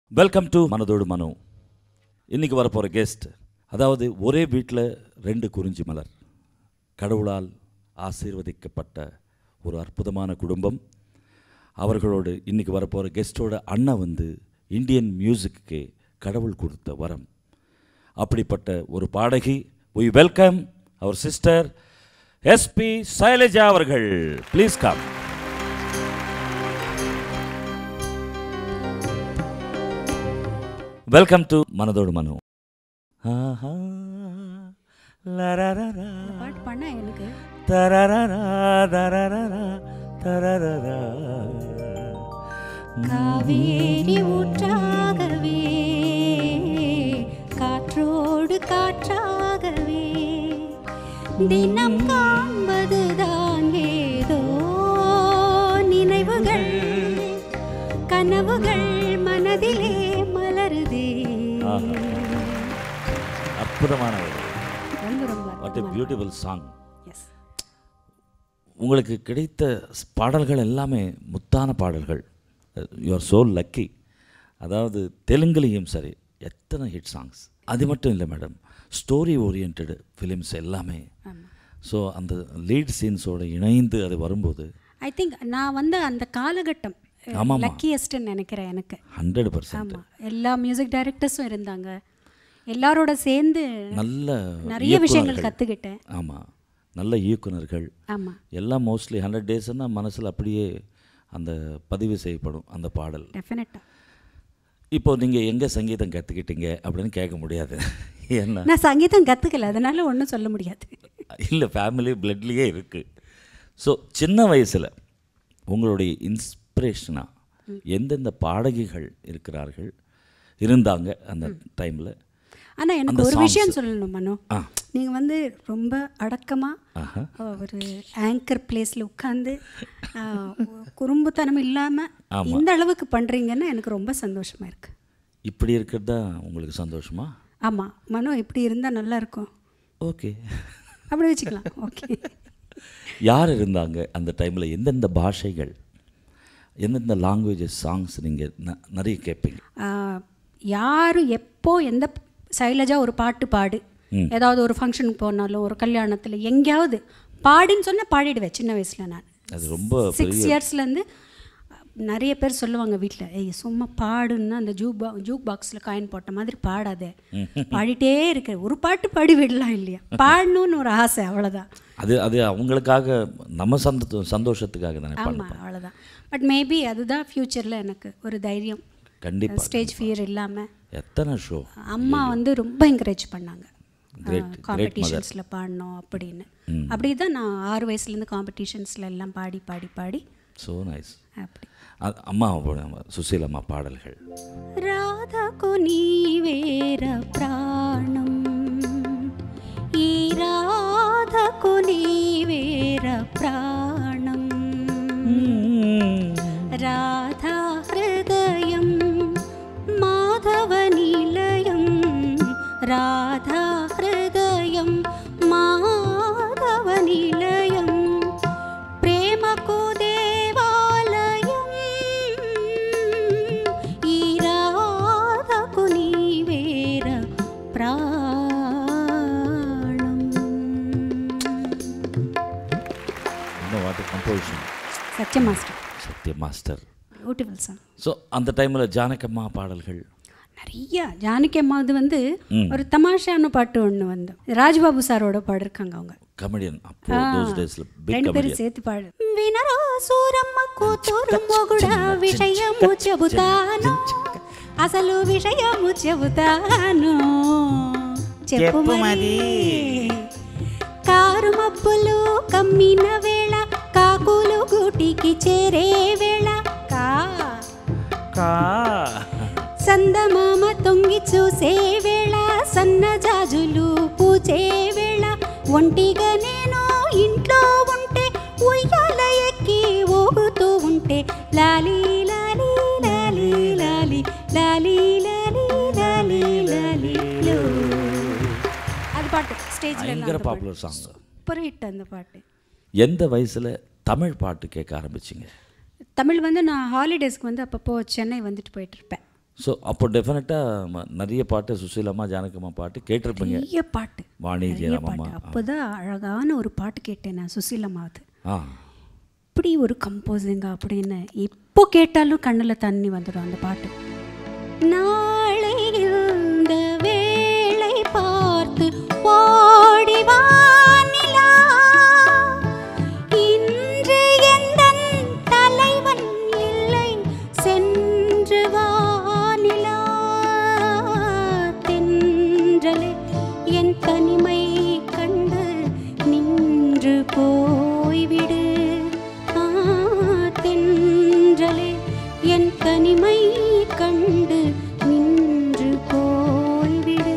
Welcome to மனதோடு மனு இன்னைக்கு வரப்போகிற கெஸ்ட் அதாவது ஒரே வீட்டில் ரெண்டு குறிஞ்சி மலர் கடவுளால் ஆசீர்வதிக்கப்பட்ட ஒரு அற்புதமான குடும்பம் அவர்களோடு இன்னைக்கு வரப்போகிற கெஸ்ட்டோட அண்ணன் வந்து இந்தியன் மியூசிக்கு கடவுள் கொடுத்த வரம் அப்படிப்பட்ட ஒரு பாடகி we வெல்கம் அவர் சிஸ்டர் எஸ்பி சைலஜா அவர்கள் ப்ளீஸ் கம் வெல்கம் டு மனதோடு மனு ஆஹா, லரரரா, பாட்டு பண்ண எனக்கு தரரரா, தரரரா, தரரரா. காவேரி ஊற்றாகவே காற்றோடு காற்றாகவே தினம் காண்பதுதான் ஏதோ நினைவுகள் கனவுகள் மனதிலே மலருதே ஆஹா. அற்புதமான ரொம்ப ரொம்ப what a beautiful song yes உங்களுக்கு கிடைத்த ஸ்- பாடல்கள் எல்லாமே முத்தான பாடல்கள் யூ ஆர் சோ லக்கி அதாவது தெலுங்குலேயும் சரி எத்தனை ஹிட் சாங்ஸ் அது மட்டும் இல்லை மேடம் ஸ்டோரி ஓரியன்டு ஃபிலிம்ஸ் எல்லாமே ஆமாம் ஸோ அந்த லீட் சீன்ஸோட இணைந்து அது வரும்போது ஐ திங்க் நான் வந்து அந்த காலகட்டம் ஆமாம்மா. லக்கியஸ்ட்னு நினைக்கிறேன் எனக்கு ஹண்ட்ரட் பர்சன்ட் ஆமாம் எல்லா மியூசிக் டைரக்டர்ஸும் இருந்தாங்க எல்லாரோட சேர்ந்து நல்ல நிறைய விஷயங்கள் இயக்குனர்கள். கற்றுக்கிட்டேன் ஆமாம் நல்ல இயக்குனர்கள் ஆமாம் எல்லாம் மோஸ்ட்லி ஹண்ட்ரட் டேஸ்னா மனசில் அப்படியே அந்த பதிவு செய்யப்படும் அந்த பாடல் டெஃபினட்டாக இப்போ நீங்கள் எங்கே சங்கீதம் கற்றுக்கிட்டீங்க அப்படின்னு கேட்க முடியாது ஏன்னா நான் சங்கீதம் கற்றுக்கல அதனால ஒன்றும் சொல்ல முடியாது இல்லை ஃபேமிலி பிளட்லேயே இருக்குது ஸோ சின்ன வயசில் உங்களுடைய இன்ஸ்பிரேஷனாக எந்தெந்த பாடகிகள் இருக்கிறார்கள் இருந்தாங்க அந்த டைமில் ஆனால் எனக்கு அந்த ஒரு songs. விஷயம் சொல்லணும் மனோ ஆ. நீங்கள் வந்து ரொம்ப அடக்கமாக ஆஹா ஒரு ஆங்கர் பிளேஸில் உட்காந்து குறும்புத்தனம் இல்லாமல் ஆமா. இந்த அளவுக்கு பண்ணுறீங்கன்னு எனக்கு ரொம்ப சந்தோஷமாக இருக்குது இப்படி இருக்கிறது தான் உங்களுக்கு சந்தோஷமா ஆமாம் மனோ இப்படி இருந்தால் நல்லா இருக்கும் ஓகே அப்படி வச்சுக்கலாம் ஓகே யார் இருந்தாங்க அந்த டைமில் எந்தெந்த பாஷைகள் எந்தெந்த லாங்குவேஜஸ் சாங்ஸ் நீங்கள் நிறைய கேட்பீங்க யாரும் எப்போ எந்த சைலஜா ஒரு பாட்டு பாடு ம். ஏதாவது ஒரு ஃபங்க்ஷனுக்கு போனாலும் ஒரு கல்யாணத்தில் எங்கேயாவது பாடுன்னு சொன்னால் பாடிடுவேன் சின்ன வயசில் நான் அது ரொம்ப சிக்ஸ் இயர்ஸ்லேருந்து நிறைய பேர் சொல்லுவாங்க வீட்டில் ஏய் சும்மா பாடுன்னா அந்த ஜூக் பா ஜூக் பாக்ஸில் காயின் போட்ட மாதிரி பாடாதே பாடிட்டே இருக்க ஒரு பாட்டு பாடி விடலாம் இல்லையா பாடணும்னு ஒரு ஆசை அவ்வளோதான் அது அது அவங்களுக்காக நம்ம சந்த சந்தோஷத்துக்காக தானே பண்ண ஆமாம் அவ்வளோதான் பட் மேபி அதுதான் ஃப்யூச்சரில் எனக்கு ஒரு தைரியம் கண்டிப்பாக ஸ்டேஜ் ஃபியர் இல்லாமல் எத்தனை ஷோ அம்மா வந்து ரொம்ப என்கரேஜ் பண்ணாங்க Great, great காம்படிஷன்ஸில் பாடணும் அப்படின்னு அப்படி தான் நான் ஆறு வயசுலேருந்து காம்படிஷன்ஸில் எல்லாம் பாடி பாடி பாடி ஸோ நைஸ் அப்படி அம்மா சுசீலம்மா பாடல்கள் రాధకు నీవేర ప్రాణం ఈ రాధకు నీవేర ప్రాణం రాధా హృదయం మాధవ నిలయం రాధా హృదయం మాధవ నిలయం ప్రేమకు దేవాలయం ఈ రాధకు నీవేర ప్రాణం இன்னும் what composition Sathya master Sathya master beautiful song so அந்த டைமில் ஜானகம்மா பாடல்கள் நிறைய ஜானகி அம்மாவது வந்து ஒரு தமாஷான பாட்டு ஒன்று வந்து ராஜ்பாபு சாரோட பாடிருக்காங்க அவங்க கமெடியன் அப்போ தோஸ் டேஸில் பிக் రెండు పేరు கமெடியன் చేతి పాడు వినరా సూరమ్మ కూతురు మొగుడ విషయము చెబుతాను అసలు విషయము చెబుతాను చెప్పు మరి కారు మబ్బులు కమ్మిన వేళ కాకులు గూటికి చేరే వేళ కా సందమామ తొంగి చూసే వేళ సన్నజాజులు పూచే వేళ ఒంటిగా నేను ఇంట్లో ఉంటే ఉయ్యాల ఎక్కి ఊగుతూ ఉంటే లాలీ లాలీ లాలీ లాలీ లాలీ లాలీ లాలీ లాలీ లో. அது பாட்டு ஸ்டேஜ்ல பயங்கர பாப்புலர் சாங் சூப்பர் ஹிட் அந்த பாட்டு எந்த வயசில் தமிழ் பாட்டு கேட்க ஆரம்பிச்சிங்க தமிழ் வந்து நான் ஹாலிடேஸ்க்கு வந்து அப்பப்போ சென்னை வந்துட்டு போயிட்டு இருப்பேன் ஸோ அப்போ டெஃபினட்டாக நிறைய பாட்டு சுசீலம்மா ஜானகம்மா பாட்டு கேட்டிருப்பீங்க நிறைய பாட்டு வாணி நிறைய ஜெயராமம்மா பாட்டு அப்போதான் அழகான ஒரு பாட்டு கேட்டேன் நான் சுசீலம்மாவது ஆ இப்படி ஒரு கம்போசிங்க அப்படின்னு எப்போ கேட்டாலும் கண்ணில் தண்ணி வந்துடும் அந்த பாட்டு நாளை இந்த வேளை பார்த்து ஓடி வானிலா இன்று எந்தன் தலைவன் இல்லை சென்று வானிலா தென்றலே என் தனிமை கண்டு நின்று போய்விடு ஆ, தென்றலே என் தனிமை கண்டு நின்று போய்விடு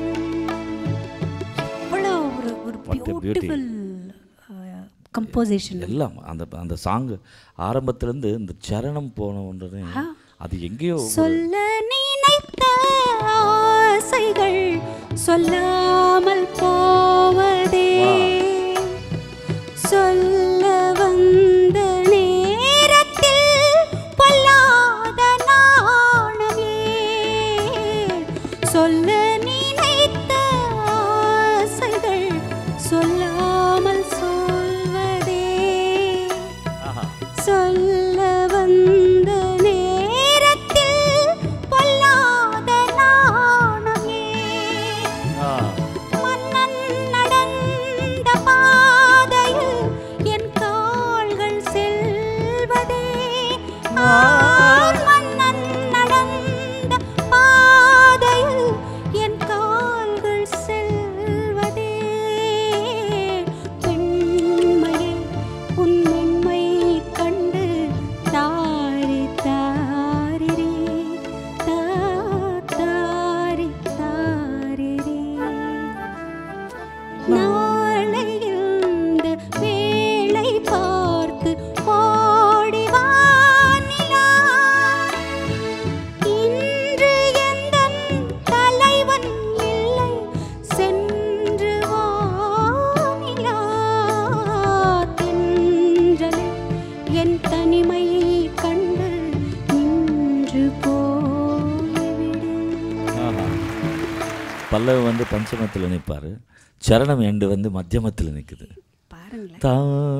இவ்வளோ ஒரு ஒரு What a beauty. Beautiful composition எல்லாம் அந்த அந்த சாங் ஆரம்பத்துலேருந்து இந்த சரணம் போன உடனே அது எங்கேயோ சொல்ல நினைத்த ஆசைகள் சொல்லாமல் போவதே சொல்ல வந்த நேரத்தில் பொல்லாத நாணமே சொல்ல நினைத்த ஆசைகள் சொல்லாமல் சொல்வதே சொல்ல வந்த நேரத்தில் பொல்லாத நாணமே மன்னன் நடந்த பாதையில் என் கால்கள் செல்வதே ஆம், மன்னன் நடந்த பாதையில் என் கால்கள் செல்வதே பெண்மையே உன் மென்மை கண்டு தாரி தாரிரே தா தாரி தாரிரே நாளை இந்த வேளை பார்த்து ஓடி வானிலா இன்று எந்தன் தலைவன் இல்லை சென்று வானிலா தென்றலே என் தனிமை கண்டு நின்று போய்விடு பல்லவ வந்து பஞ்சமத்தில் நிற்பார் சரணம் எண்டு வந்து மத்தியமத்தில் நிற்குது பாருங்களேன் தா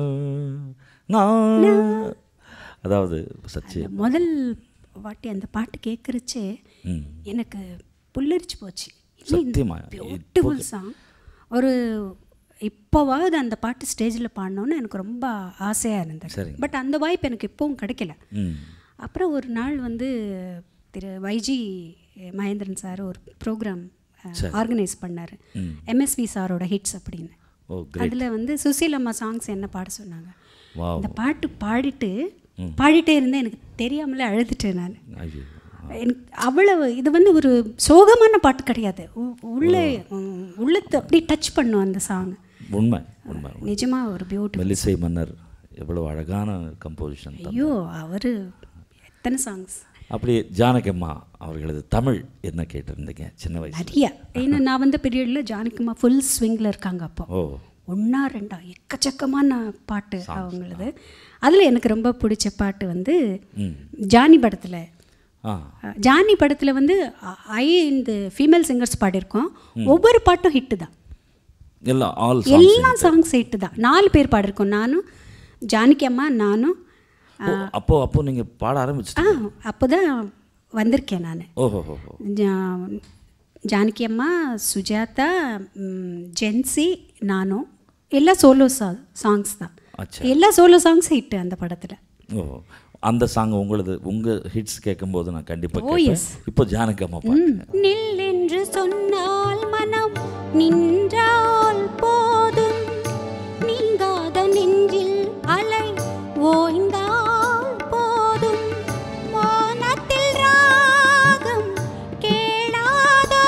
நா. அதாவது சச்சி அந்த முதல் வாட்டி அந்த பாட்டு கேட்குறச்சே ம் எனக்கு புல்லரிச்சு போச்சு சத்தியமா. பியூட்டிஃபுல் சாங் ஒரு இப்போவாவது அந்த பாட்டு ஸ்டேஜில் பாடணுன்னு எனக்கு ரொம்ப ஆசையாக இருந்தது சரிங்க. பட் அந்த வாய்ப்பு எனக்கு இப்போவும் கிடைக்கல ம் அப்புறம் ஒரு நாள் வந்து திரு வைஜி மகேந்திரன் சார் ஒரு ப்ரோக்ராம் ஆர்கனைஸ் பண்ணார் எம்எஸ்வி சாரோட ஹிட்ஸ் அப்படின்னு ஓ அதில் வந்து சுசீலம்மா சாங்ஸ் என்ன பாட சொன்னாங்க வாவ் அந்த பாட்டு பாடிட்டு பாடிட்டே இருந்தேன் எனக்கு தெரியாமலே அழுதுட்டேன் நான் ஐயோ எனக்கு அவ்வளவு இது வந்து ஒரு சோகமான பாட்டு கிடையாது உ- உள்ளே உம், உள்ளத்தை அப்படியே டச் பண்ணும் அந்த சாங் உண்மை உண்மை நிஜமாக ஒரு பியூட்டி மெல்லிசை மன்னர் எவ்வளோ அழகான கம்போசிஷன் ஐயோ அவர் எத்தனை சாங்ஸ் அப்படி ஜானகம்மா அவர்களது தமிழ் என்ன கேட்டிருந்தீங்க சின்ன வயசு நிறைய ஏன்னா நான் வந்த பீரியடில் ஜானகிமா ஃபுல் ஸ்விங்கில் இருக்காங்க அப்போ ஓ ஒன்றா ரெண்டா எக்கச்சக்கமான பாட்டு அவங்களது அதில் எனக்கு ரொம்ப பிடிச்ச பாட்டு வந்து ஜானி படத்தில் ஆ ஜானி படத்தில் வந்து அ- ஐ இந்த ஃபீமேல் சிங்கர்ஸ் பாடியிருக்கோம் ஒவ்வொரு பாட்டும் ஹிட்டு தான் எல்லாம் ஆல் எல்லா சாங்ஸ் ஹிட்டு தான் நாலு பேர் பாடியிருக்கோம் நானும் ஜானகி அம்மா நானும் அப்போ அப்போ நீங்கள் பாட ஆரம்பிச்சிட்டு ஆ அப்போ தான் வந்திருக்கேன் நான் ஓஹோ ஹோ ஹோ ஜா- ஜானகி அம்மா சுஜாதா ம், ஜென்சி நானும் எல்லாம் சோலோ சா சாங்ஸ் தான் அச்சா எல்லா சோலோ சாங்ஸ் ஹிட்டு அந்த படத்தில் ஓ அந்த சாங் உங்களது உங்கள் ஹிட்ஸ் கேட்கும்போது நான் கண்டிப்பாக Oh, கேட்பேன் yes. இப்போ ஜானகம்மா பாட்டு நில் என்று சொன்னால் மனம் நின்றால் போதும் நீங்காத நெஞ்சில் அலை ஓய்ந்தால் போதும் வானத்தில் ராகம் கேளாதோ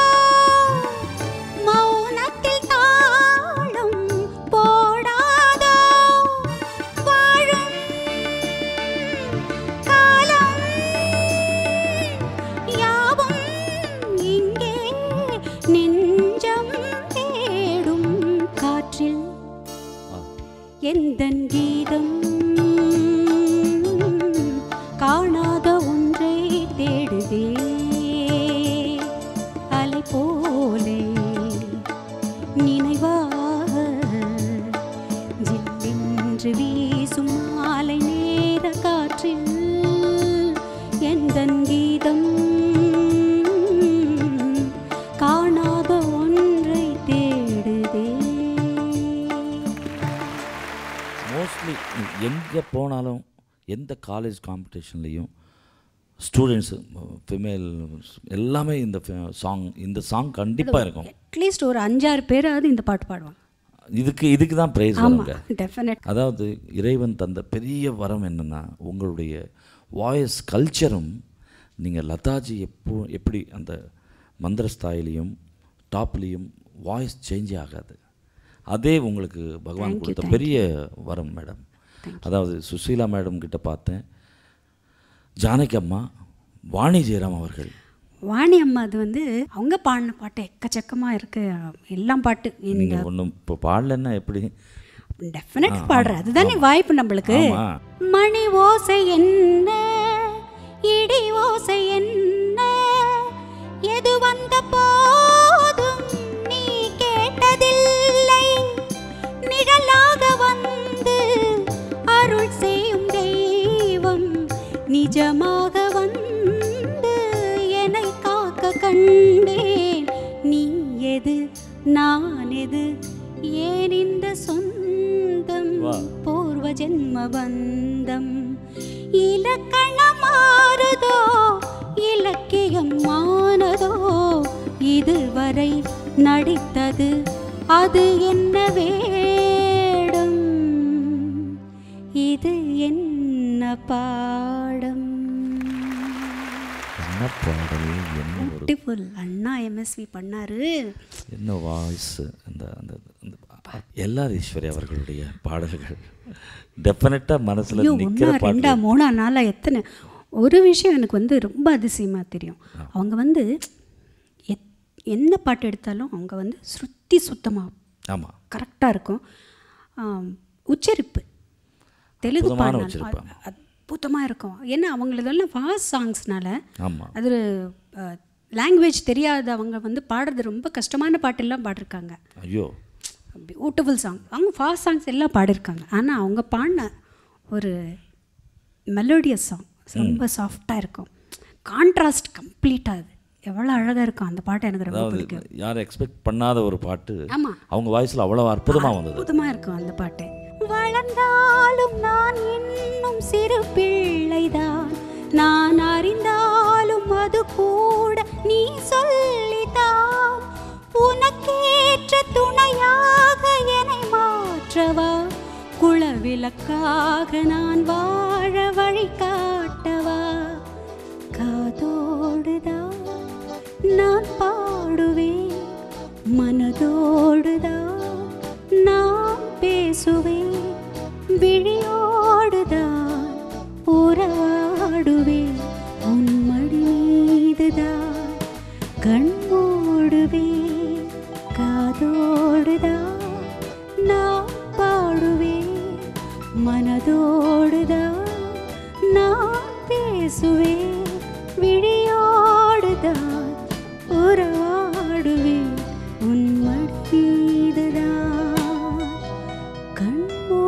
மௌனத்தில் தாளம் போடாதோ வாழும் காலம் யாவும் இங்கே நெஞ்சம் தேடும் காற்று போனாலும் எந்த காலேஜ் காம்படிஷன்லேயும் ஸ்டூடெண்ட்ஸு ஃபெமேல் எல்லாமே இந்த சாங் இந்த சாங் கண்டிப்பாக இருக்கும் அட்லீஸ்ட் ஒரு அஞ்சாறு பேராவது இந்த பாட்டு பாடுவாங்க இதுக்கு இதுக்கு தான் ப்ரைஸ் வருங்க டெஃபினட் அதாவது இறைவன் தந்த பெரிய வரம் என்னென்னா உங்களுடைய வாய்ஸ் கல்ச்சரும் நீங்கள் லதாஜி எப்போ எப்படி அந்த மந்திரஸ்தாயிலையும் டாப்லேயும் வாய்ஸ் சேஞ்சே ஆகாது அதே உங்களுக்கு பகவான் கொடுத்த பெரிய வரம் மேடம் அதாவது சுசீலா மேடம் கிட்ட பார்த்தேன் ஜானகி அம்மா வாணி ஜெயராம் அவர்கள் வாணி அம்மா அது வந்து அவங்க பாடின பாட்டு எக்கச்சக்கமாக இருக்கு எல்லாம் பாட்டு நீங்கள் ஒன்றும் இப்போ பாடலன்னா எப்படி டெஃபினட் பாடுற அதுதானே வாய்ப்பு நம்மளுக்கு ஆமா. மணி ஓசை என்ன இடி ஓசை என்ன எது வந்த போதும் நீ கேட்டதில்லை நிழலாக வந்து அருள் செய்யும் தெய்வம் நிஜமாக வந்து என்னை காக்க கண்டேன் நீ எது நான் எது ஏன் இந்த சொந்தம் வா. பூர்வ ஜென்ம பந்தம் இலக்கணம் மாறுதோ இலக்கியம் மானதோ இதுவரை நடித்தது அது என்ன வேடம் இது என்ன பாடம் என்ன பாடல் என்ன ஒரு பியூட்டிஃபுல் அண்ணா எம்எஸ்வி பண்ணாரு என்ன வாய்ஸ் அந்த அந்த அந்த எல்ஆர் ஈஸ்வரி அவர்களுடைய பாடல்கள் டெஃபினட்டாக மனசில் ஐயோ நிற்கிற ஒன்றா ரெண்டா பாடல் மூணா நாளா எத்தனை ஒரு விஷயம் எனக்கு வந்து ரொம்ப அதிசயமாக தெரியும் அவங்க வந்து எத் என்ன பாட்டு எடுத்தாலும் அவங்க வந்து ஸ்ருத்தி சுத்தமாக ஆமாம் கரெக்டாக இருக்கும் ஆம், உச்சரிப்பு தெலுங்கு அற்புதமான பாடினா உச்சரிப்பு. அற்புதமாக இருக்கும் ஏன்னா அவங்களதெல்லாம் ஃபாஸ்ட் சாங்ஸ்னால ஆமாம் அது லாங்குவேஜ் தெரியாதவங்க வந்து பாடுறது ரொம்ப கஷ்டமான பாட்டெல்லாம் பாடிருக்காங்க ஐயோ பியூட்டிஃபுல் சாங் அவங்க ஃபாஸ்ட் சாங்ஸ் எல்லாம் பாடிருக்காங்க ஆனால் அவங்க பாடின ஒரு மெலோடியஸ் சாங் ரொம்ப சாஃப்டாக இருக்கும் கான்ட்ராஸ்ட் கம்ப்ளீட்டாக அது எவ்வளோ அழகாக இருக்கும் அந்த பாட்டு எனக்கு ரொம்ப அதாவது பிடிக்கும் யாரும் எக்ஸ்பெக்ட் பண்ணாத ஒரு பாட்டு ஆமாம் அவங்க வாய்ஸில் அவ்வளோ அற்புதமாக வந்தது அற்புதமாக இருக்கும் அந்த பாட்டு வளர்ந்தாலும் நான் இன்னும் சிறு பிள்ளைதான் நான் அறிந்தாலும் அது கூட நீ சொல்லிதான் உனக்கேற்ற துணையாக என்னை மாற்றவா குளவிளக்காக நான் வாழ வழி காட்டவா காதோடுதான் நான் பாடுவேன் மனதோடுதான் நான் பேசுவேன் விழியோடுதான் உறவாடுவேன் உன் மடி மீதுதான் கண் மூடுவேன் காதோடுதான் நான் பாடுவேன் மனதோடுதான் நான் பேசுவேன் விழியோடுதான் உறவாடுவேன் உன் மடி மீதுதான் கண்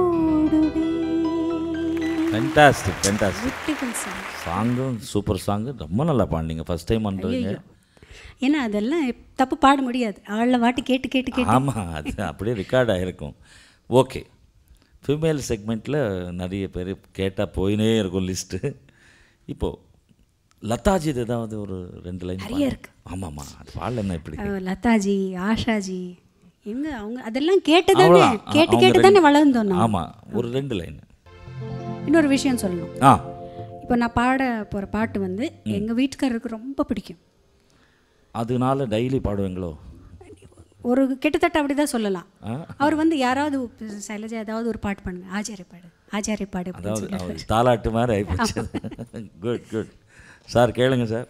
மூடுவேன் ஃபென்டாஸ்டிக் ஃபென்டாஸ்டிக் பியூட்டிஃபுல் சாங் சாங்கும் சூப்பர் சாங்கு ரொம்ப நல்லா பாடினீங்க ஃபஸ்ட் டைம் பண்ணுறீங்க ஏன்னா அதெல்லாம் தப்பு பாட முடியாது ஆளில் வாட்டி கேட்டு கேட்டு கேட்டு ஆமாம் அது அப்படியே ரெக்கார்ட் ஆகிருக்கும் ஓகே ஃபீமேல் செக்மெண்ட்டில் நிறைய பேர் கேட்டால் போயினே இருக்கும் லிஸ்ட்டு இப்போது லதாஜி ஏதாவது ஒரு ரெண்டு லைன் நிறைய இருக்கு. ஆமாம்மா அது பாடலன்னா எப்படி அஹ் லதாஜி ஆஷாஜி எங்க அவங்க அதெல்லாம் கேட்டு தானே அவ்வளோதான். கேட்டு அவங்க கேட்டு தானே ரெண்டு- வளர்ந்தோம் நம்ம. ஆமாம் ஒரு ரெண்டு லைன் இன்னொரு விஷயம் சொல்லணும் ஆ இப்போ நான் பாட போகிற பாட்டு வந்து எங்கள் வீட்டுக்காரருக்கு ரொம்ப பிடிக்கும் அதனால டெய்லி பாடுவீங்களோ ஒரு கிட்டத்தட்ட அப்படி தான் சொல்லலாம் ஆ அவர் வந்து யாராவது சைலஜா ஏதாவது ஒரு பாட்டு பண்ணுங்க ஆச்சாரிய பாடு ஆச்சாரிய பாடு அப்படின்னு அதாவது சொல்லி. அவர் தாலாட்டு மாதிரி ஆகிப்போச்சு குட் குட் சார் கேளுங்க சார்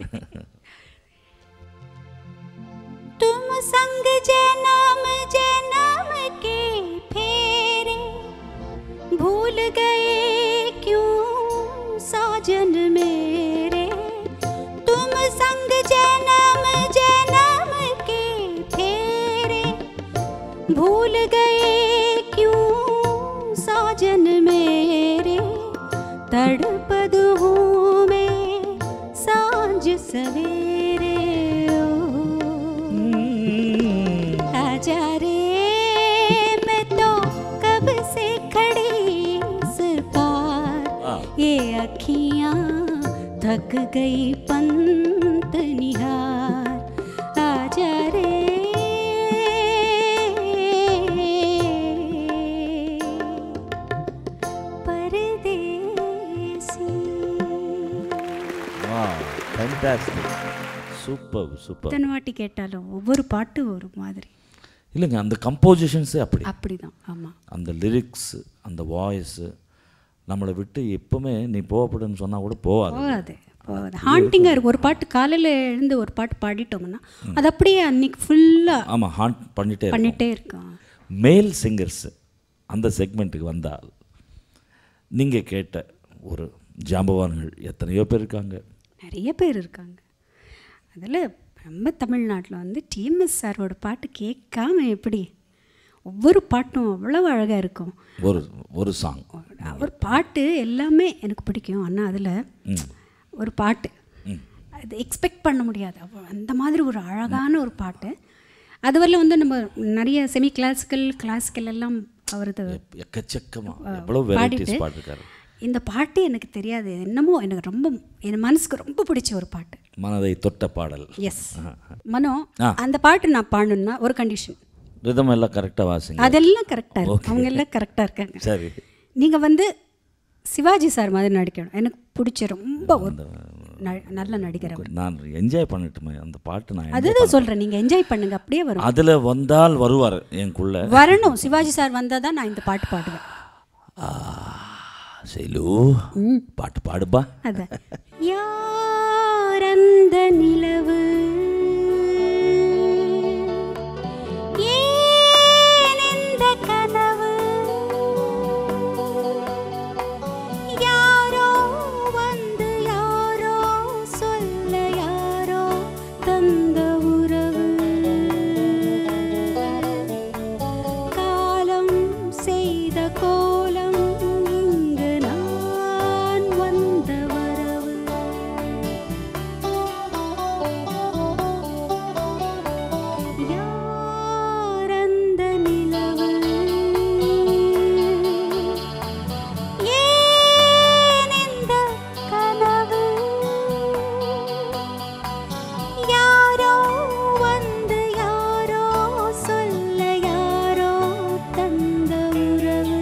तुम संग जन्म जन्म के फेरे भूल गए क्यों साजन मेरे तुम संग जन्म जन्म के फेरे भूल गए क्यों साजन मेरे तड़पद हूँ मैं सांझ सवेरे ओ आजा रे मैं तो कब से खड़ी इस थक गई पंत निहार आजा रे परदेसी வா ஃபேண்டாஸ்டிக் சூப்பர் சூப்பர் எத்தனை வாட்டி கேட்டாலும் ஒவ்வொரு பாட்டு ஒரு மாதிரி இல்லைங்க அந்த கம்போசிஷன்ஸே அப்படி அப்படிதான் ஆமாம் அந்த லிரிக்ஸ் அந்த வாய்ஸு நம்மளை விட்டு எப்பவுமே நீ போகப்படுன்னு சொன்னால் கூட போகாது போகாது போகாது ஹாண்டிங்காக இருக்கும் ஒரு பாட்டு காலையில் எழுந்து ஒரு பாட்டு பாடிட்டோம்னா அது அப்படியே அன்னைக்கு ஃபுல்லாக ஆமாம் ஹாண்ட் பண்ணிட்டே இருக்கும் பண்ணிகிட்டே இருக்கும் மேல் சிங்கர்ஸ் அந்த செக்மெண்ட்டுக்கு வந்தால் நீங்கள் கேட்ட ஒரு ஜாம்பவான்கள் எத்தனையோ பேர் இருக்காங்க நிறைய பேர் இருக்காங்க அதில் நம்ம தமிழ்நாட்டில் வந்து டிஎம்எஸ் சாரோட பாட்டு கேட்காம எப்படி ஒவ்வொரு பாட்டும் அவ்வளோ அழகாக இருக்கும் ஒரு ஒரு சாங் அவர் பாட்டு எல்லாமே எனக்கு பிடிக்கும் ஆனால் அதில் ஒரு பாட்டு அது எக்ஸ்பெக்ட் பண்ண முடியாது அவ அந்த மாதிரி ஒரு அழகான ஒரு பாட்டு அதுவரையிலும் வந்து நம்ம நிறைய செமி கிளாசிக்கல் கிளாசிக்கல் எல்லாம் அவரது எக்கச்சக்கமாக எவ்வளோ வெரைட்டிஸ் பாட்டிருக்காரு இந்த பாட்டு எனக்கு தெரியாது என்னமோ எனக்கு ரொம்ப என் மனசுக்கு ரொம்ப பிடிச்ச ஒரு பாட்டு மனதை தொட்ட பாடல் எஸ் மனோ அந்த பாட்டு நான் பாடணுன்னா ஒரு கண்டிஷன் ரிதம் எல்லாம் கரெக்டாக வாசிங்க அதெல்லாம் கரெக்டாக இருக்கு அவங்க எல்லாம் கரெக்டாக இருக்காங்க சரி நீங்கள் வந்து சிவாஜி சார் மாதிரி நடிக்கணும் எனக்கு பிடிச்ச ரொம்ப ஒரு ந- நல்ல நடிகர் அவர் நான் என்ஜாய் பண்ணட்டுமே அந்த பாட்டு நான் அதுதான் சொல்கிறேன் நீங்கள் என்ஜாய் பண்ணுங்க அப்படியே வரும் அதில் வந்தால் வருவார் எனக்குள்ள வரணும் சிவாஜி சார் வந்தால் தான் நான் இந்த பாட்டு பாடுவேன் ஆ, செலு பாட்டு பாடுப்பா அதான் யார் அந்த நிலவு ஏன் இந்த கனவு யாரோ வந்து யாரோ சொல்ல யாரோ தந்த உறவு காலம் செய்த கோலம் இங்கு நான் வந்த வரவு யார் அந்த நிலவு ஏன் இந்த கனவு யாரோ வந்து யாரோ சொல்ல யாரோ தந்த உறவு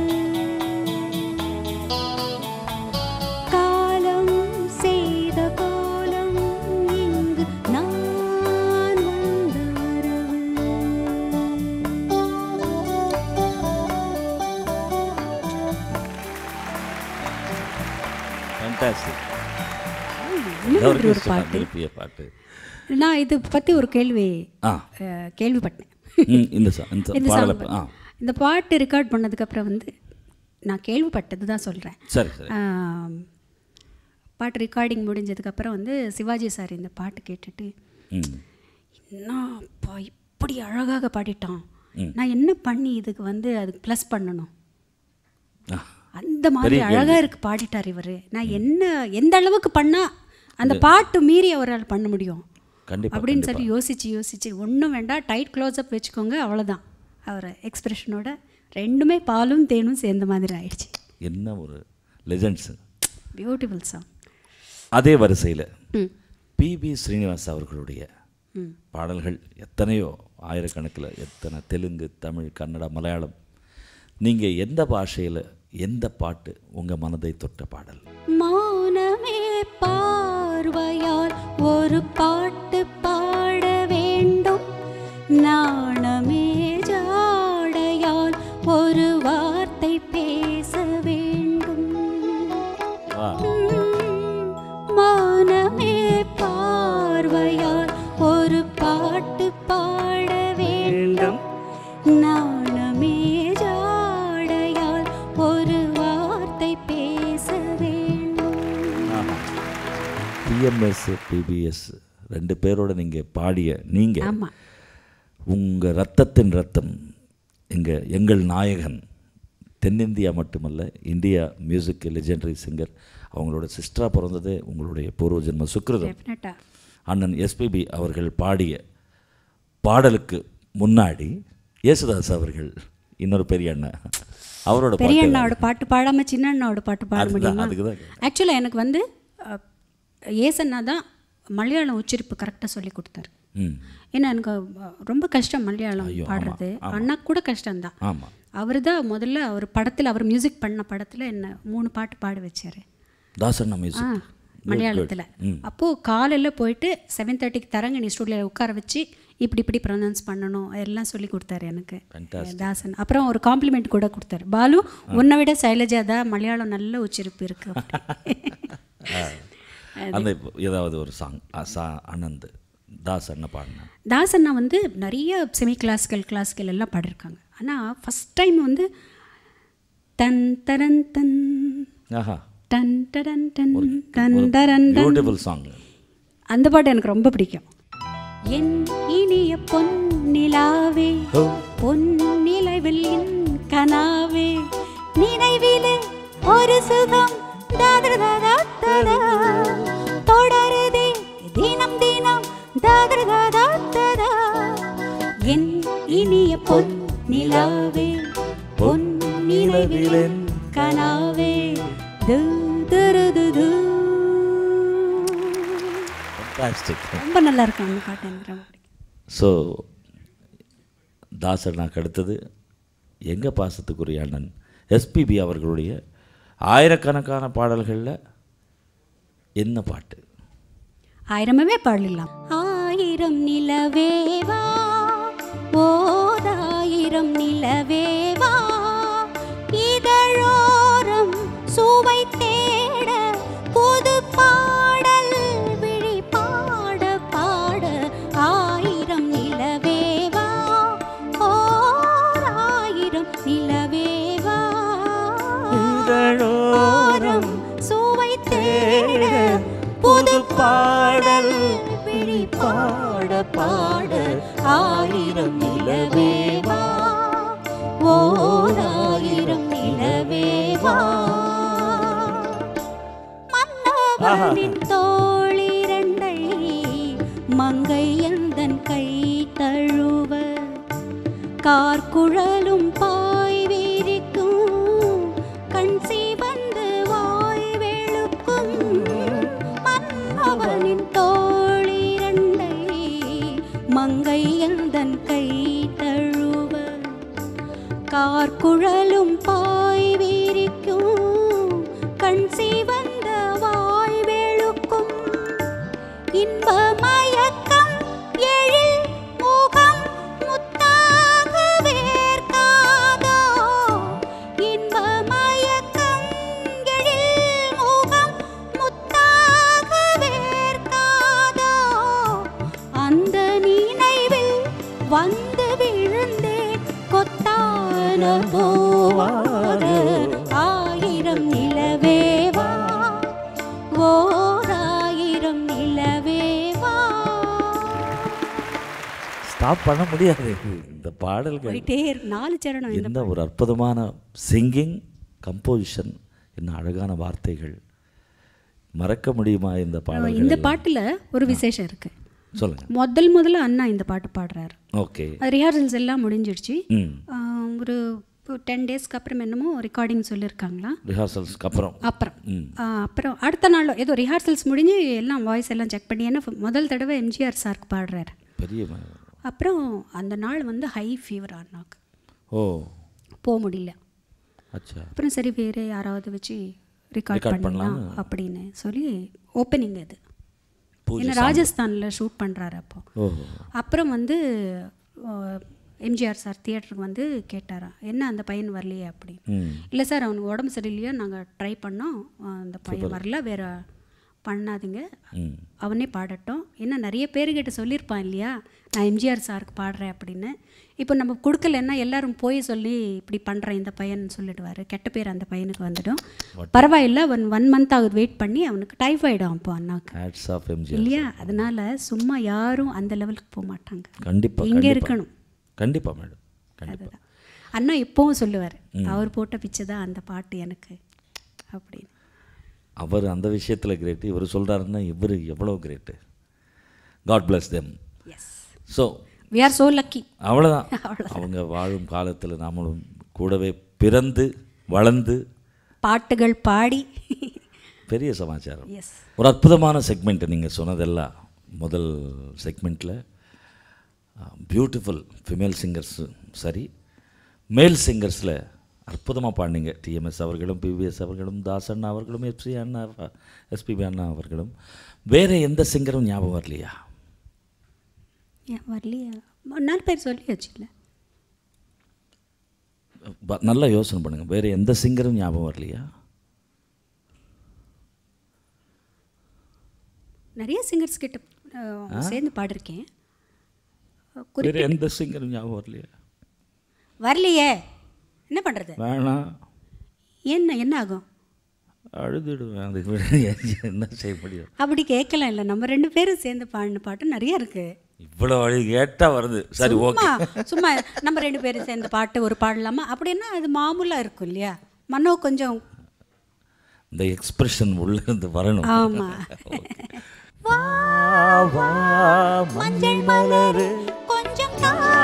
காலம் செய்த கோலம் இங்கு நான் வந்த வரவு ஃபேண்டாஸ்டிக் இன்னும் இப்படி ஒரு பாட்டு விருப்பிய பாட்டு நான் இது பற்றி ஒரு கேள்வி ஆ அஹ், கேள்விப்பட்டேன் ம், இந்த சா- இந்த இந்த பாடலை song. ஆ இந்த பாட்டு ரெக்கார்ட் பண்ணதுக்கப்புறம் வந்து நான் கேள்விப்பட்டது தான் சொல்கிறேன் சரி சரி பாட்டு ரெக்கார்டிங் முடிஞ்சதுக்கப்புறம் வந்து சிவாஜி சார் இந்த பாட்டு கேட்டுட்டு ம் என்னப்பா இப்படி அழகாக பாடிட்டான் ம். நான் என்ன பண்ணி இதுக்கு வந்து அதுக்கு ப்ளஸ் பண்ணணும் ஆ அந்த மாதிரி அழகாக இருக்கு பாடிட்டார் இவர் நான் என்ன எந்த அளவுக்கு பண்ணால் அந்த பாட்டு மீறி அவரால் பண்ண முடியும் கண்டிப்பாக அப்படின்னு சொல்லி யோசிச்சு யோசிச்சு ஒன்றும் வேண்டாம் டைட் க்ளோஸ்அப் வச்சுக்கோங்க அவ்வளோதான் அவர் எக்ஸ்பிரஷனோட ரெண்டுமே பாலும் தேனும் சேர்ந்த மாதிரி ஆயிடுச்சு என்ன ஒரு லெஜண்ட்ஸு பியூட்டிஃபுல் சாங் அதே வரிசையில் ம் பிபி ஸ்ரீனிவாஸ் அவர்களுடைய ம் பாடல்கள் எத்தனையோ ஆயிரக்கணக்கில் எத்தனை தெலுங்கு தமிழ் கன்னடா மலையாளம் நீங்கள் எந்த பாஷையில் எந்த பாட்டு உங்கள் மனதை தொட்ட பாடல் மௌனமே பார்வையால் ஒரு பாட்டு பாட வேண்டும் நாணமே ஜாடையால் ஒரு வார்த்தை பேச வேண்டும் வா உம், மௌனமே பார்வையால் ஒரு பாட்டு பாட வேண்டும் நாணமே ஜாடையால் ஒரு வார்த்தை பேச வேண்டும் டிஎம்எஸ் பிபிஎஸ் ரெண்டு பேரோட நீங்கள் பாடிய நீங்கள் ஆமா உங்கள் ரத்தத்தின் ரத்தம் எங்கள் எங்கள் நாயகன் தென்னிந்தியா மட்டுமல்ல இந்தியா மியூசிக் லெஜெண்டரி சிங்கர் அவங்களோட சிஸ்டராக பிறந்தது உங்களுடைய பூர்வ ஜென்ம சுக்கிரதம் டெஃபினட்டா அண்ணன் எஸ்பிபி அவர்கள் பாடிய பாடலுக்கு முன்னாடி இயேசுதாஸ் அவர்கள் இன்னொரு பெரிய அண்ணன் அவரோட பெரிய பாட்டு அண்ணாவோட பாட்டு பாடாம சின்ன அண்ணாவோட பாட்டு பாட அதுதான், முடியுமா அதுக்கு தான் ஆக்சுவலாக எனக்கு வந்து அஹ், ஏசன்னா தான் மலையாளம் உச்சரிப்பு கரெக்டாக சொல்லி கொடுத்தாரு ம் ஏன்னா எனக்கு அஹ், ரொம்ப கஷ்டம் மலையாளம் பாடுறது அண்ணா கூட கஷ்டம்தான் ஆமாம் அவர் தான் முதல்ல அவர் படத்தில் அவர் மியூசிக் பண்ண படத்தில் என்ன மூணு பாட்டு பாட வச்சாரு தாசண்ணா ஆ மியூசிக் மலையாளத்தில் அப்போது காலையில் போயிட்டு செவன் தேர்ட்டிக்கு தரங்கணி ஸ்டூடியோவில் உட்கார வச்சு இப்படி இப்படி ப்ரொனவுன்ஸ் பண்ணணும் எல்லாம் சொல்லி கொடுத்தாரு எனக்கு தாசன் அப்புறம் ஒரு காம்ப்ளிமெண்ட் கூட கொடுத்தாரு பாலு உன்னை விட சைலஜா தான் மலையாளம் நல்ல உச்சரிப்பு இருக்கு அந்த இப்போ ஏதாவது ஒரு சாங் சா அனந்த் தாஸ் அண்ணா பாடினா தாசண்ணா வந்து நிறைய செமி கிளாசிக்கல் கிளாசிக்கல் எல்லாம் பாடிருக்காங்க ஆனால் ஃபஸ்ட் டைம் வந்து தன் தரன் தன் ஆஹா டன் டடன் டன் டன் டரன் டன் பியூட்டிஃபுல் சாங் அந்த பாட்டு எனக்கு ரொம்ப பிடிக்கும் என் இனிய பொன்னிலாவே பொன்னிலவில் என் கனாவே நினைவிலே ஒரு சுகம் தாதரதாதா தொடருதே தினம் தினம் தாதரதாதா என் இனிய பொன்னிலாவே பொன்னிலவில் என் கனாவே து துரு து து. ஃபேன்டாஸ்டிக் ரொம்ப நல்லா இருக்கும் அந்த பாட்டு எனக்கு ரொம்ப பிடிக்கும் ஸோ தாசண்ணாக்கு அடுத்தது எங்கள் பாசத்துக்குரிய அண்ணன் எஸ்பிபி அவர்களுடைய ஆயிரக்கணக்கான பாடல்களில் என்ன பாட்டு ஆயிரமே பாடலாம் ஆயிரம் நிலவேவா ஓராயிரம் நிலவேவா இதழோரம் சுவை தேட புது பாடல் விழி பாட பாட ஆயிரம் நிலவேவா ஓராயிரம் நிலவேவா ஓரம் சுவை தேட புது பாடல் விழி பாட பாட ஆயிரம் நிலவேவா ஓராயிரம் நிலவேவா மன்னவனின் தோளிரண்டை மங்கை எந்தன் கை தழுவ கார்குழலும் பாய் வீரிக்கும் கண் சிவந்து வாய் வெளுக்கும் மன்னவனின் தோளிரண்டை மங்கை எந்தன் கை தழுவ கார்குழலும் பாய் வீரிக்கும் கண் சிவந்த வாய் வெளுக்கும் இன்ப மயக்கம் எழில் முகம் முத்தாக வேர்க்காதோ இன்ப மயக்கம் எழில் முகம் முத்தாக வேர்க்காதோ அந்த நினைவில் வந்து விழுந்தேன் கொத்தான போவாது ஆயிரம் நிலவேவா ஓராயிரம் நிலவேவா ஸ்டாப் பண்ண முடியாது இந்த பாடல்கள் போயிட்டே இருக்கு நாலு சரணம் இந்த என்ன ஒரு அற்புதமான சிங்கிங் கம்போசிஷன் என்ன அழகான வார்த்தைகள் மறக்க முடியுமா இந்த பாடல்கள் இந்த பாட்டில் ஒரு விசேஷம் இருக்கு சொல்லுங்க முதல் முதல்ல அண்ணா இந்த பாட்டு பாடுறாரு ஓகே அது ரிஹர்சல்ஸ் எல்லாம் முடிஞ்சிடுச்சு ம் ஆஹ் ஒரு டென் டேஸ்க்கு அப்புறம் என்னமோ ரெக்கார்டிங் சொல்லியிருக்காங்களா ரிஹர்சல்ஸ்க்கு அப்புறம் அப்புறம் ஆஹ் அப்புறம் அடுத்த நாள் ஏதோ ரிஹர்சல்ஸ் முடிஞ்சு எல்லாம் வாய்ஸ் எல்லாம் செக் பண்ணி ஏன்னா முதல் தடவை எம்ஜிஆர் சாருக்கு பாடுறாரு பெரிய ம- அப்புறம் அந்த நாள் வந்து ஹை ஃபீவர் அண்ணாக்கு ஓ போக முடியல அச்சா அப்புறம் சரி வேறு யாராவது வச்சு ரெக்கார்ட் Record பண்ணலாம் அப்படின்னு சொல்லி ஓப்பனிங் இது பூஜை ஏன்னா ராஜஸ்தானில் ஷூட் பண்ணுறாரு அப்போ ஓ அப்புறம் வந்து எம்ஜிஆர் சார் தியேட்டருக்கு வந்து கேட்டாராம் என்ன அந்த பையன் வரலையே அப்படின்னு ம் இல்லை சார் அவனுக்கு உடம்பு சரியில்லையா நாங்கள் ட்ரை பண்ணோம் அஹ் அந்த பையன் வரல வேற பண்ணாதீங்க ம் அவனே பாடட்டும் ஏன்னா நிறைய பேர்கிட்ட சொல்லியிருப்பான் இல்லையா நான் எம்ஜிஆர் சாருக்கு பாடுறேன் அப்படின்னு இப்போ நம்ம கொடுக்கலன்னா எல்லாரும் போய் சொல்லி இப்படி பண்ணுறேன் இந்த பையன் சொல்லிடுவார் கெட்ட பேர் அந்த பையனுக்கு வந்துடும் பரவாயில்ல ஒன் ஒன் மந்த் ஆகுது வெயிட் பண்ணி அவனுக்கு டைஃபாய்டும் அப்போ அண்ணாக்கு ஹேட்ஸ் ஆஃப் எம்ஜிஆர் இல்லையா அதனால சும்மா யாரும் அந்த லெவலுக்கு போக மாட்டாங்க கண்டிப்பாக இங்கே இருக்கணும் கண்டிப்பாக மேடம் கண்டிப்பாக அதுதான் அண்ணா இப்போவும் சொல்லுவார் அவர் போட்ட பிச்சை தான் அந்த பாட்டு எனக்கு அப்படின்னு அவர் அந்த விஷயத்தில் கிரேட்டு இவர் சொல்கிறாருன்னா இவர் எவ்வளோ great god bless them yes so we are so lucky அவ்வளோதான் அவங்க வாழும் காலத்தில் நாமளும் கூடவே பிறந்து வளர்ந்து பாட்டுகள் பாடி பெரிய சமாச்சாரம் எஸ் ஒரு அற்புதமான செக்மெண்ட் நீங்கள் சொன்னதெல்லாம் முதல் செக்மெண்ட்டில் பியூட்டிஃபுல் ஃபிமேல் சிங்கர்ஸ் சரி மேல் சிங்கர்ஸில் அற்புதமாக பாடினீங்க டிஎம்எஸ் அவர்களும் பிவிஎஸ் அவர்களும் தாஸ் அண்ணா அவர்களும் எஸ்பி அண்ணா எஸ்பிபி அண்ணா அவர்களும் வேறு எந்த சிங்கரும் ஞாபகம் வரலையா ஏன் வரலையா நாலு பேர் சொல்லியாச்சு இல்லை ப- நல்லா யோசனை பண்ணுங்கள் வேறு எந்த சிங்கரும் ஞாபகம் வரலையா நிறைய சிங்கர்ஸ் கிட்ட அஹ், சேர்ந்து பாடிருக்கேன் குறி வேறு எந்த சிங்கரும் ஞாபகம் வரலையா வரலையே என்ன பண்ணுறது வேணாம் என்ன என்ன ஆகும் அழுதுடுவேன் அதுக்கு விட என்ன செய்ய முடியும் அப்படி கேட்கலாம் இல்லை நம்ம ரெண்டு பேரும் சேர்ந்து பாடின பாட்டு நிறைய இருக்கு இவ்வளோ அழு கேட்டால் வருது சரி ஓகே சும்மா சும்மா நம்ம ரெண்டு பேரும் சேர்ந்து பாட்டு ஒரு பாடலாமா அப்படின்னா அது மாமூலாக இருக்கும் இல்லையா மனோ கொஞ்சம் இந்த எக்ஸ்பிரஷன் உள்ள இருந்து வரணும் ஆமா வா வா மஞ்சள் மலரு கொஞ்சம்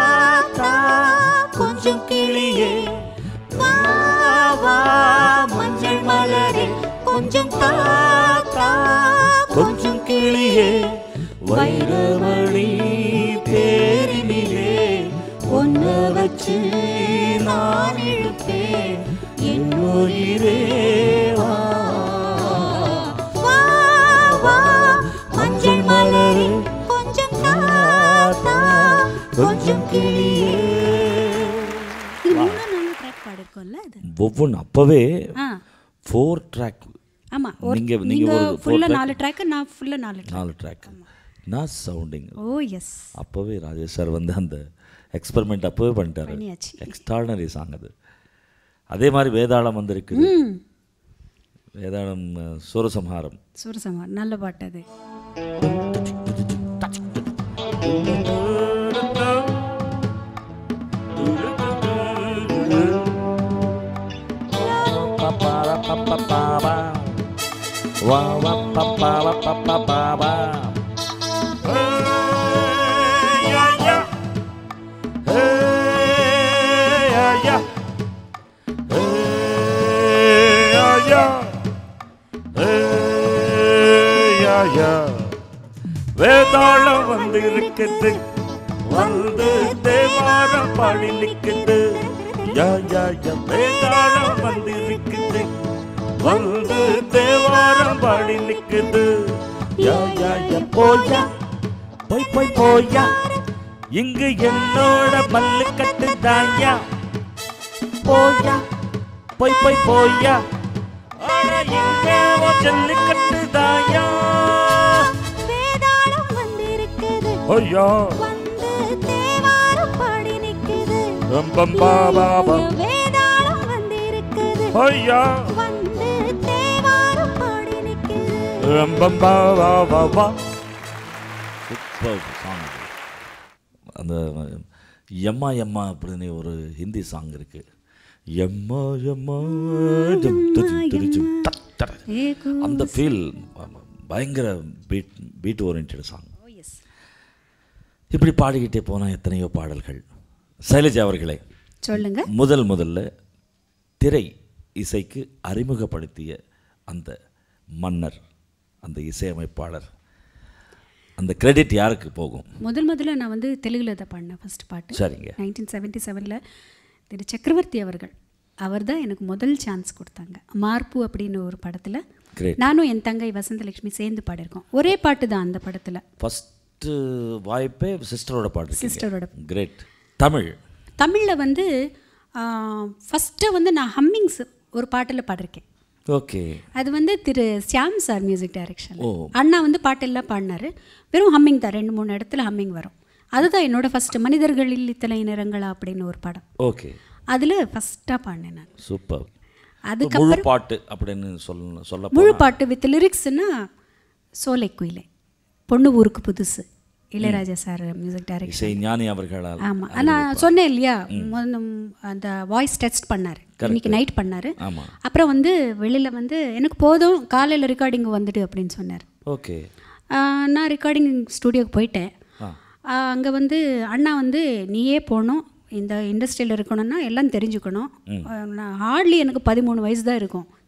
கொஞ்சம் கிளியே வா வா மஞ்சள் மலரு கொஞ்சம் கொஞ்சம் கிளியே வைரமணி தேரினிலே ஒன்ன வச்சு நான் இழுப்பேன் என் உயிரே வா வா வா மஞ்சள் மலரு கொஞ்சம் கொஞ்சம் கிளியே இது மூணு நாலு ட்ராக் பாடிருக்கோம்ல அது ஒவ்வொன்று அப்போவே ஆ ஃபோர் ட்ராக் ஆமாம் ஒரு நீங்க- நீங்க நீங்கள் ஒரு four ஃபுல்லாக track- நாலு ட்ராக்கு நான் ஃபுல்லாக நாலு ட்ராக் நாலு ட்ராக் நான் சவுண்டிங் ஓ எஸ் அப்போவே ராஜேஷ் சார் வந்து அந்த எக்ஸ்பெரிமெண்ட் அப்போவே பண்ணிட்டாரு பண்ணியாச்சு. எக்ஸ்ட்ராடனரி சாங் அது அதே மாதிரி வேதாளம் வந்திருக்கு ம் வேதாளம் அஹ், சூரசம்ஹாரம் சூரசமார் நல்ல பாட்டு அது வேதாளம் வந்து இருக்குது வந்து தேவாரம் பாடி நிற்குது யா யா யா வேதாளம் வந்து இருக்குது வந்து தேவாரம் பாடி நிற்குது யா யா யா போயா போய் போய் போயா இங்கு என்னோட பல்லு கட்டு தாயா போயா போய் போய் போயா அட இங்கே உன் ஜல்லிக்கட்டு தாயா வேதாளம் வந்திருக்குது ஐயா வந்து தேவாரம் பாடி நிக்குது ரம்பம் பாபா வேதாளம் வந்திருக்குது ஐயா வந்து தேவாரம் பாடி நிக்குது ரம்பம் பாபா சூப்பர் சாங் அந்த எம்மா எம்மா அப்படின்னு ஒரு ஹிந்தி சாங் இருக்கு எம்மா எம்மா ஜம் துஜும் துஜும் டக் டக். ஏ கு- அந்த ஃபீல் பயங்கர beat beat orient song oh yes இப்படி பாடிக்கிட்டே போனால் எத்தனையோ பாடல்கள் சைலஜா அவர்களே சொல்லுங்க முதல் முதல்ல திரை இசைக்கு அறிமுகப்படுத்திய அந்த மன்னர் அந்த இசையமைப்பாளர் அந்த கிரெடிட் யாருக்கு போகும் முதல் முதல்ல நான் வந்து தெலுங்குல தான் பாடினேன் ஃபர்ஸ்ட் பாட்டு சரிங்க நைன்டீன் செவன்ட்டி செவனில் திரு சக்கரவர்த்தி அவர்கள் அவர் தான் எனக்கு முதல் சான்ஸ் கொடுத்தாங்க மார்பு அப்படின்னு ஒரு படத்தில் கிரேட் நானும் என் தங்கை வசந்தலட்சுமி சேர்ந்து பாடியிருக்கோம் ஒரே பாட்டு தான் அந்த படத்தில் ஃபஸ்ட்டு வாய்ப்பே சிஸ்டரோட பாட்டு சிஸ்டரோட கிரேட் தமிழ் தமிழில் வந்து ஃபஸ்ட்டு வந்து நான் ஹம்மிங்ஸ் ஒரு பாட்டில் பாடிருக்கேன் ஓகே அது வந்து திரு சியாம் சார் மியூசிக் டைரக்ஷன் ஓ. அண்ணா வந்து பாட்டெல்லாம் பாடினாரு வெறும் ஹம்மிங் தான் ரெண்டு மூணு இடத்துல ஹம்மிங் வரும் அதுதான் என்னோட ஃபஸ்ட்டு மனிதர்களில் இத்தனை நிறங்களா அப்படின்னு ஒரு படம் ஓகே அதில் ஃபஸ்ட்டாக பாடினேன் நான் சூப்பர் அதுக்கு முழு பாட்டு அப்படின்னு சொல்ல சொல்ல முழு பாட்டு வித் லிரிக்ஸ்னா சோலை குயிலே பொண்ணு ஊருக்கு புதுசு இளையராஜா சார் மியூசிக் டைரக்ஷன் இசை ஞானி அவர்களால் ஆமாம் நான் சொன்னேன் இல்லையா முதல்ல அந்த வாய்ஸ் டெஸ்ட் பண்ணார் இன்னைக்கு நைட் பண்ணார் ஆமாம் அப்புறம் வந்து வெளியில் வந்து எனக்கு போதும் காலையில் ரெக்கார்டிங் வந்துடு அப்படின்னு சொன்னார் ஓகே ஆஹ் நான் ரெக்கார்டிங் ஸ்டூடியோக்கு போயிட்டேன் ஆ அங்கே வந்து அண்ணா வந்து நீயே போகணும் இந்த இண்டஸ்ட்ரியில் இருக்கணும்னா எல்லாம் தெரிஞ்சுக்கணும் ஆஹ் நான் ஹார்ட்லி எனக்கு பதிமூணு வயசு தான் இருக்கும்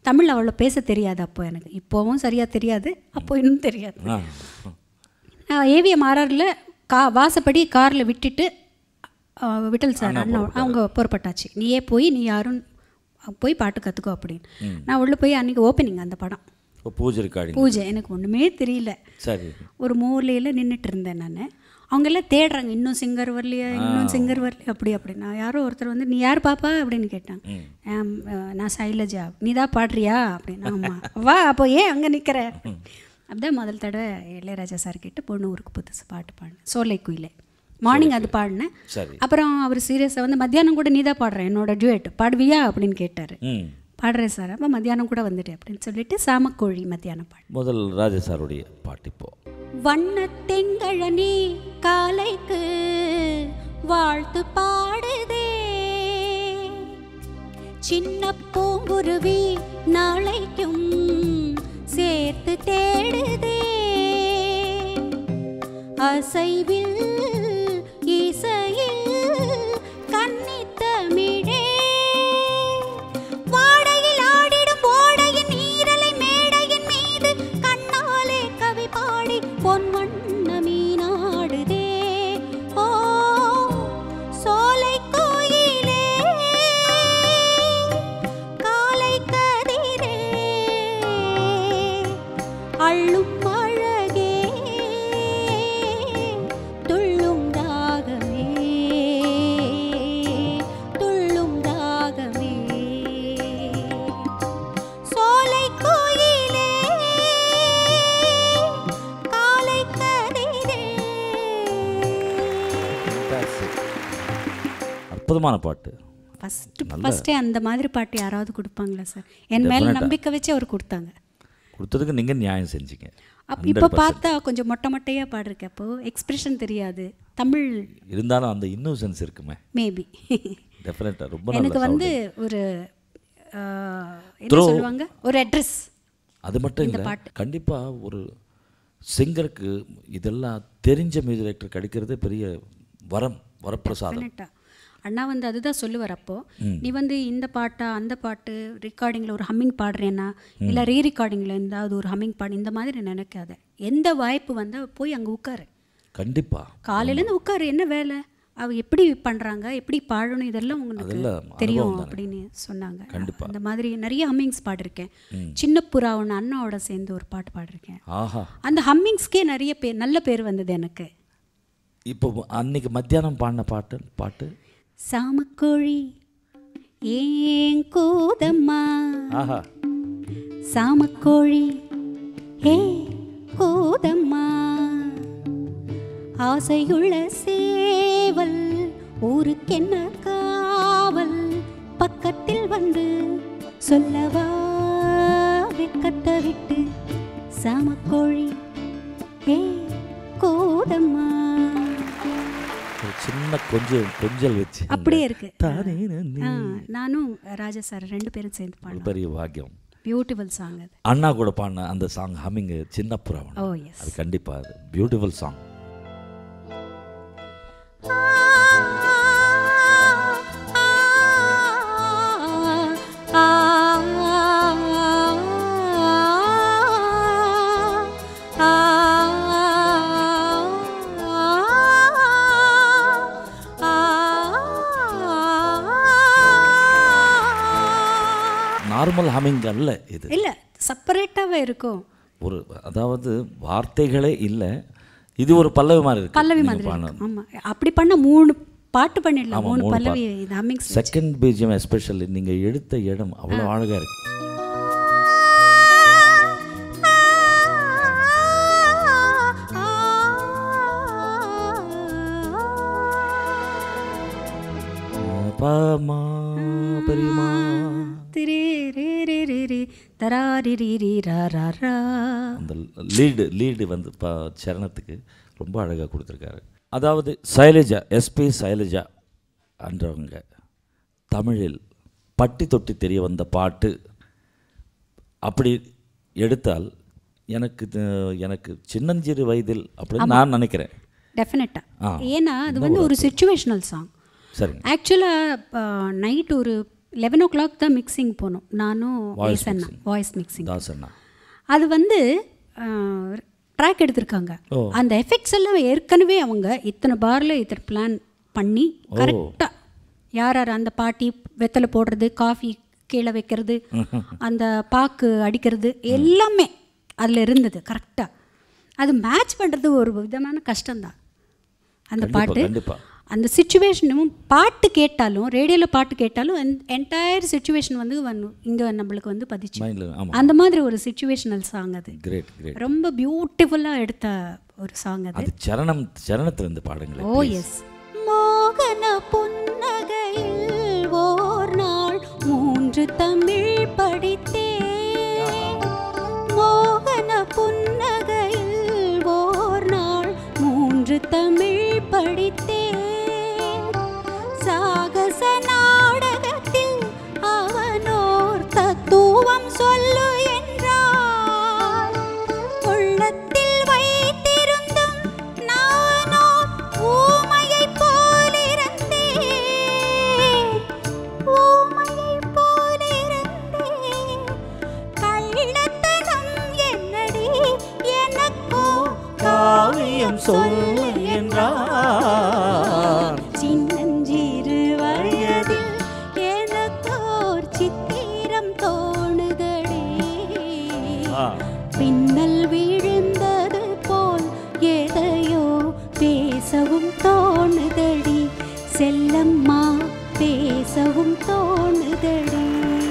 தமிழ் அவ்வளோ பேச தெரியாது அப்போ எனக்கு இப்போவும் சரியாக தெரியாது அப்போ இன்னும் தெரியாது ஆ நான் ஏவிஎம் ஆர்ஆரில் கா வாசப்படி காரில் விட்டுட்டு ஆ, விட்டல் சார் அண்ணா அவங்க புறப்பட்டாச்சு நீயே போய் நீ யாரும் போய் பாட்டு கற்றுக்கோ அப்படின்னு நான் உள்ளே போய் அன்றைக்கி ஓப்பனிங் அந்த படம் இப்போ பூஜை ரெக்கார்டிங் பூஜை எனக்கு ஒன்றுமே தெரியல சரி ஒரு மூலையில் நின்றுட்டு இருந்தேன் நான் அவங்க எல்லாம் தேடுறாங்க இன்னும் சிங்கர் வரலையா இன்னும் சிங்கர் வரலையா அப்படி அப்படி நான் யாரோ ஒருத்தர் வந்து நீ யார் பாப்பா அப்படின்னு கேட்டாங்க "ஆம், அஹ், நான் சைலஜா நீ தான் பாடுறியா அப்படின்னு ஆமாம் வா அப்போ ஏன் அங்கே நிற்கிற அப்படிதான் முதல் தடவை இளையராஜா சார் கிட்ட பொண்ணு ஊருக்கு புதுசு பாட்டு பாடினேன் சோலை குயிலே மார்னிங் அது பாடினேன் சரி அப்புறம் அவர் சீரியஸாக வந்து மத்தியானம் கூட நீ தான் பாடுறேன் என்னோட டுவேட் பாடுவியா அப்படின்னு கேட்டார் ம் பாடுறேன் சார் அப்போ மத்தியானம் கூட வந்துட்டேன் அப்படின்னு சொல்லிட்டு சாமக்கோழி மத்தியானம் பாடு முதல் ராஜா சாருடைய பாட்டு இப்போ வண்ணத்தெங்கழனி காலைக்கு வாழ்த்து பாடுதே சின்ன பூங்குருவி நாளைக்கும் சேர்த்து தேடுதே அசைவில் இசையில் கன்னித்தமிழே வாடையில் ஆடிடும் ஓடையின் நீரலை மேடையின் மீது கண்ணாலே கவி பாடி பொன் வண்ண மீனாடுதே ஓ சோலை கோயிலே காலை கதிரே அள்ளும் அழகே துள்ளும் தாகமே துள்ளும் தாகமே சோலை கோயிலே காலை கதிரே Fantastic. அற்புதமான பாட்டு ஃபஸ்ட்டு ஃபஸ்ட்டே அந்த மாதிரி பாட்டு யாராவது கொடுப்பாங்களா சார் என் மேலே நம்பிக்கை வச்சு அவர் கொடுத்தாங்க கொடுத்ததுக்கு நீங்கள் நியாயம் செஞ்சீங்க அப் இப்போ பார்த்தா கொஞ்சம் மொட்டை மொட்டையாக பாடிருக்கேன் அப்போ எக்ஸ்பிரஷன் தெரியாது தமிழ் இருந்தாலும் அந்த இன்னோசன்ஸ் இருக்குமே மேபி டெஃபினட்டாக ரொம்ப எனக்கு நல்ல வந்து ஒரு ஆஹ், என்ன சொல்லுவாங்க ஒரு அட்ரஸ் அது மட்டும் இல்லை கண்டிப்பாக ஒரு சிங்கருக்கு இதெல்லாம் தெரிஞ்ச மியூசிக் டைரக்டர் கிடைக்கிறது பெரிய வரம் வரப்பிரசாதம் டெஃபினட்டாக அண்ணா வந்து அதுதான் சொல்லுவார் அப்போ நீ வந்து இந்த பாட்டா அந்த பாட்டு ரெக்கார்டிங்கில் ஒரு ஹம்மிங் பாடுறேன்னா இல்லை ரீ ரெக்கார்டிங்கில் இருந்தால் ஒரு ஹம்மிங் பாடு இந்த மாதிரி நினைக்காத எந்த வாய்ப்பு வந்தால் போய் அங்கே உட்காரு கண்டிப்பாக காலையிலேருந்து உட்காரு என்ன வேலை அவ எப்படி பண்ணுறாங்க எப்படி பாடணும் இதெல்லாம் உங்களுக்கு அதெல்லாம் தெரியும் அப்படின்னு சொன்னாங்க கண்டிப்பா. அந்த மாதிரி நிறைய ஹம்மிங்ஸ் பாடிருக்கேன் சின்ன புறா ஒன்று அண்ணாவோட சேர்ந்து ஒரு பாட்டு பாடிருக்கேன் ஆஹா அந்த ஹம்மிங்ஸ்க்கே நிறைய பேர் நல்ல பேர் வந்தது எனக்கு இப்போ அன்னைக்கு மத்தியானம் பாடின பாட்டு பாட்டு சாமக்கோழி ஏன் கூதம்மா ஆஹா சாமக்கோழி ஏ கூதம்மா ஆசையுள்ள சேவல் ஊருக்கென்ன காவல் பக்கத்தில் வந்து சொல்லவா வெக்கத்தை விட்டு சாமக்கோழி ஏ கூதம்மா ஒரு சின்ன கொஞ்சம் கொஞ்சல் வச்சு அப்படியே இருக்கு தானே நன்னி. ஆ, நானும் ராஜா சார் ரெண்டு பேரும் சேர்ந்து ஒரு பாடணும் பெரிய பாக்கியம் பியூட்டிஃபுல் சாங் அது அண்ணா கூட பாடின அந்த சாங் ஹம்மிங் சின்ன புறாவன் ஓ எஸ் அது கண்டிப்பாக அது பியூட்டிஃபுல் சாங் நார்மல் ஹம்மிங் அல்ல இது இல்லை செப்பரேட்டாகவே இருக்கும் ஒரு அதாவது வார்த்தைகளே இல்லை இது ஒரு பல்லவி மாதிரி இருக்கு பல்லவி நீங்க மாதிரி பாடின- இருக்கும் ஆமாம் அப்படி பண்ண மூணு பாட்டு பண்ணிடலாம் ஆமா, மூணு மூணு பல்லவி இது ஹம்மிங்ஸ் செகண்ட் பீஜியம் எஸ்பெஷலி நீங்கள் எடுத்த இடம் அவ்வளோ அழகாக இருக்கு பாமா பெரியமா திரே ரே ரே ரே ரே தராரி ரீ ரீ ரா ரா ரா அந்த லீடு லீடு வந்து பா சரணத்துக்கு ரொம்ப அழகாக கொடுத்துருக்காரு அதாவது சைலஜா எஸ்பி சைலஜா என்றவங்க தமிழில் பட்டி தொட்டி தெரிய வந்த பாட்டு அப்படி எடுத்தால் எனக்கு இது- எனக்கு சின்னஞ்சிறு வயதில் அப்படின்னு நான் நினைக்கிறேன் ஆ. டெஃபினட்டாக ஏன்னா அது வந்து ஒரு சுச்சுவேஷனல் சாங் சரிங்க ஆக்சுவலாக நைட் ஒரு லெவன் ஓ கிளாக் தான் மிக்சிங் போனோம் நானும் ஏசன்னா வாய்ஸ் மிக்சிங் தாசண்ணா அது வந்து ட்ராக் எடுத்திருக்காங்க அந்த எஃபெக்ட்ஸ் எல்லாம் ஏற்கனவே அவங்க இத்தனை பாரில் இத்தனை பிளான் பண்ணி கரெக்டாக யார் யார் அந்த பாட்டி வெத்தலை போடுறது காஃபி கீழே வைக்கிறது அந்த பாக்கு அடிக்கிறது எல்லாமே அதில் இருந்தது கரெக்டாக அது மேட்ச் பண்ணுறது ஒரு விதமான கஷ்டம்தான் அந்த பாட்டு கண்டிப்பா அந்த சுச்சுவேஷனும் பாட்டு கேட்டாலும் ரேடியோவில் பாட்டு கேட்டாலும் என்டையர் சுச்சுவேஷன் வந்து இங்கே நம்மளுக்கு வந்து பதிச்சு மைண்டில் ஆமாம் அந்த மாதிரி ஒரு சுச்சுவேஷனல் சாங் அது கிரேட் கிரேட் ரொம்ப பியூட்டிஃபுல்லாக எடுத்த ஒரு சாங் அது அது சரணம் சரணத்திலிருந்து பாடுங்களேன் ஓ எஸ் மோகன புன்னகையில் ஓர் நாள் மூன்று தமிழ் படித்தேன் மோகன புன்னகையில் ஓர் நாள் மூன்று தமிழ் படித்தேன் சாகச நாடகத்தில் அவனோர் தத்துவம் சொல்லு என்றார் உள்ளத்தில் வைத்திருந்தும் நானோ ஊமையைப் போலிருந்தேன் ஊமையைப் போலிருந்தேன் கள்ளத்தனம் என்னடி எனக்கோ காவியம் சொல்லு என்றார் சின்னஞ்சிறு வயதில் எனக்கோர் சித்திரம் தோணுதடி ஆ பின்னல் விழுந்தது போல் எதையோ பேசவும் தோணுதடி செல்லம்மா பேசவும் தோணுதடி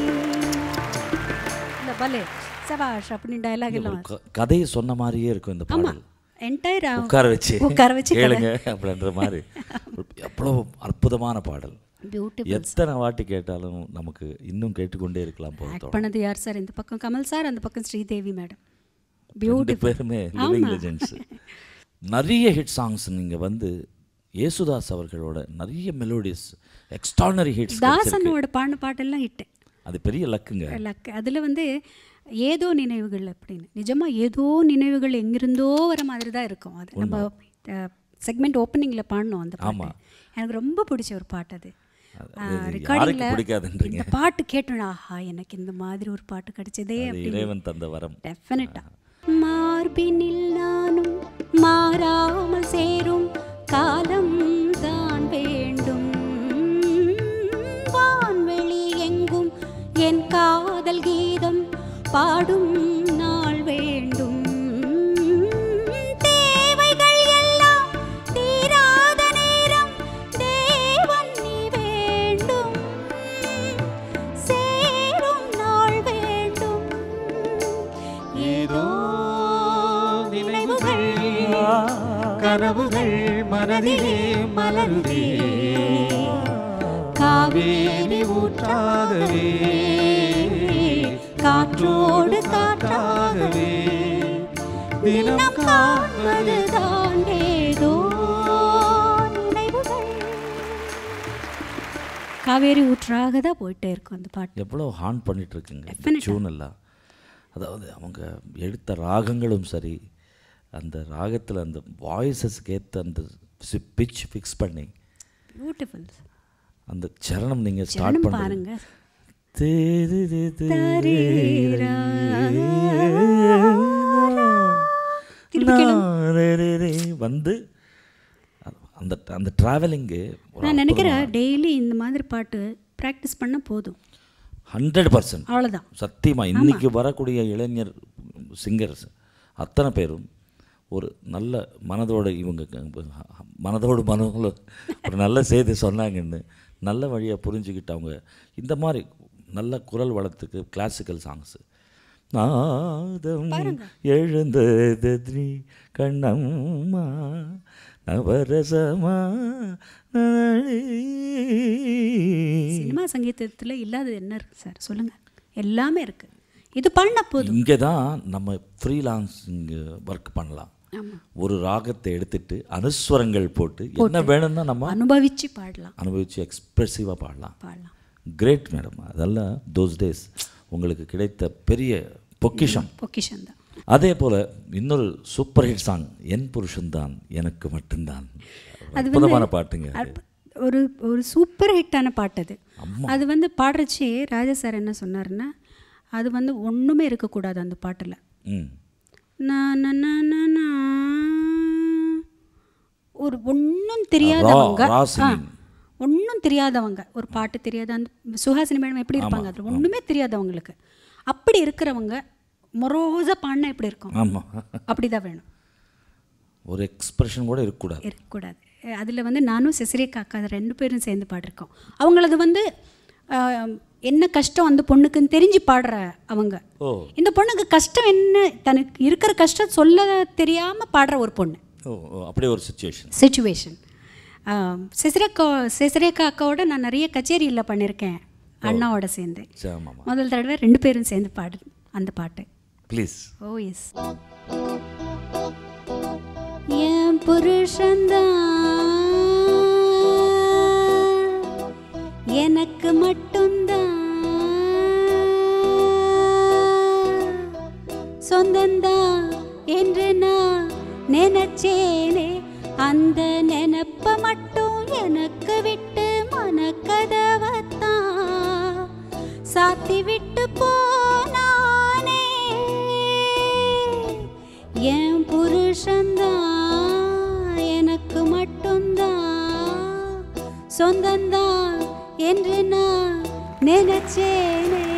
இந்த பலே சபாஷ் அப்படின்னு டயலாக் எல்லாம் க- கதையை சொன்ன மாதிரியே இருக்கும் இந்த பாடல் என்டையர் உட்கார வச்சு உட்கார வச்சு கேளுங்க அப்படின்ற மாதிரி எவ்வளோ அற்புதமான பாடல் பியூட்டி எத்தனை வாட்டி கேட்டாலும் நமக்கு இன்னும் கேட்டுக்கொண்டே இருக்கலாம் போல ஆக்ட் பண்ணது யார் சார் இந்த பக்கம் கமல் சார் அந்த பக்கம் ஸ்ரீதேவி மேடம் ரெண்டு பியூட்டிஃபுல் பேருமே லிவிங் லெஜெண்ட்ஸ் நிறைய ஹிட் சாங்ஸ் நீங்க வந்து யேசுதாஸ் அவர்களோட நிறைய மெலோடிஸ் எக்ஸ்ட்ரானரி ஹிட்ஸ் தாசனோட பாடின பாட்டெல்லாம் ஹிட்டு அது பெரிய லக்குங்க லக் அதில் வந்து ஏதோ நினைவுகள் அப்படின்னு நிஜமாக ஏதோ நினைவுகள் எங்கிருந்தோ வர மாதிரி தான் இருக்கும் அது நம்ம செக்மெண்ட் ஓப்பனிங்கில் பாடினோம் அந்த பாட்டு எனக்கு ரொம்ப பிடிச்ச ஒரு பாட்டு அது யாருக்கு ரெக்கார்டிங்கில் பிடிக்காதுன்றீங்க இந்த பாட்டு கேட்டோன்னா ஆஹா எனக்கு இந்த மாதிரி ஒரு பாட்டு கிடைச்சதே அது இறைவன் தந்த வரம் டெஃபினட்டா மார்பினில் நானும் மாறாமல் சேரும் காலம் தான் வேண்டும் வான்வெளி எங்கும் என் காதல் கீதம் பாடும் நாள் வேண்டும் தேவைகள் எல்லாம் தீராத நேரம் தேவன் நீ வேண்டும் சேரும் நாள் வேண்டும் ஏதோ நினைவுகள் கனவுகள் மனதிலே மலருதே காவேரி ஊற்றாகவே காற்றோடு காற்றாகவே தினம் காண்பதுதான் ஏதோ நினைவுகள் காவேரி ஊற்றாக தான் போயிட்டே இருக்கும் அந்த பாட்டு எவ்வளோ ஹார்ன் பண்ணிட்டு இருக்குங்க Definitely. டியூன் எல்லாம் அதாவது அவங்க எடுத்த ராகங்களும் சரி அந்த ராகத்தில் அந்த வாய்ஸஸ்க்கு ஏற்ற அந்த பிச் ஃபிக்ஸ் பண்ணி பியூட்டிஃபுல் அந்த சரணம் நீங்கள் ஸ்டார்ட் சரணம் பண்ணுங்க பாருங்க தரீரா. வந்து அந்த அந்த ட்ராவலிங்கு நான் நினைக்கிறேன் டெய்லி இந்த மாதிரி பாட்டு ப்ராக்டிஸ் பண்ண போதும் ஹண்ட்ரட் பர்சன்ட் அவ்வளோதான் சத்தியமா இன்னைக்கு வரக்கூடிய இளைஞர் சிங்கர்ஸ் அத்தனை பேரும் ஒரு நல்ல மனதோடு இவங்க க- மனதோடு மனதோடு ஒரு நல்ல செய்தி சொன்னாங்கன்னு நல்ல வழியாக புரிஞ்சுக்கிட்டு அவங்க இந்த மாதிரி நல்ல குரல் வளத்துக்கு கிளாசிக்கல் சாங்ஸு நாதம் எழுந்தது நீ கண்ணம்மா நவரசமா சினிமா சங்கீதத்தில் இல்லாதது என்ன இருக்குது சார் சொல்லுங்கள் எல்லாமே இருக்குது இது பண்ண போதும் இங்கே தான் நம்ம ஃப்ரீலான்சிங் ஒர்க் பண்ணலாம் ஆமாம் ஒரு ராகத்தை எடுத்துட்டு அனுஸ்வரங்கள் போட்டு என்ன வேணும்னா நம்ம அனுபவிச்சு பாடலாம் அனுபவித்து எக்ஸ்ப்ரெசிவாக பாடலாம் பாடலாம் கிரேட் மேடம் அதெல்லாம் தோஸ் டேஸ் உங்களுக்கு கிடைத்த பெரிய பொக்கிஷம் பொக்கிஷன் தான் அதே போல் இன்னொரு சூப்பர் ஹிட் சாங் என் புருஷன்தான் எனக்கு மட்டும்தான் அது அற்புதமான பாட்டுங்க அது. ஒரு ஒரு சூப்பர் ஹிட்டான பாட்டு அது அது வந்து பாடுறச்சே ராஜா சார் என்ன சொன்னாருன்னா அது வந்து ஒன்றுமே இருக்கக்கூடாது அந்த பாட்டில் ம் நான் நான் நான் நான் நான். ஒரு ஒன்றும் தெரியாதவங்க raw singing. ஒன்றும் தெரியாதவங்க ஒரு பாட்டு தெரியாத அந்த சுஹாசினி மேடம் எப்படி இருப்பாங்க அதில் ஒன்றுமே தெரியாதவங்களுக்கு அப்படி இருக்கிறவங்க மொரோஸாக பாடினா எப்படி இருக்கும் ஆமாம் அப்படி தான் வேணும் ஒரு எக்ஸ்பிரஷன் கூட இருக்கக்கூடாது இருக்கக்கூடாது அதில் வந்து நானும் சிசிரேக்கா அக்கா ரெண்டு பேரும் சேர்ந்து பாடிருக்கோம் அவங்களது வந்து ஆஹ், என்ன கஷ்டம் அந்த பொண்ணுக்குன்னு தெரிஞ்சு பாடுற அவங்க ஓ இந்த பொண்ணுக்கு கஷ்டம் என்ன தனக்கு இருக்கிற கஷ்டம் சொல்ல தெரியாமல் பாடுற ஒரு பொண்ணு ஓ ஓ, அப்படியே ஒரு சுச்சுவேஷன் சுச்சுவேஷன் சிசிரேக்கா சிசிரேக்கா அக்காவோட நான் நிறைய கச்சேரியில் பண்ணியிருக்கேன் அண்ணாவோட சேர்ந்து சரி ஆமாம் முதல் தடவை ரெண்டு பேரும் சேர்ந்து பாடு அந்த பாட்டு ப்ளீஸ் ஓ எஸ் என் புருஷன்தான் எனக்கு மட்டும்தான் சொந்தந்தான் என்று நான் நினைச்சேனே அந்த நினப்ப மட்டும் எனக்கு விட்டு மனக்கதவத்தான் சாத்தி விட்டு போனானே என் புருஷன்தான் எனக்கு மட்டும்தான் சொந்தந்தான் என்று நான் நினைச்சேனே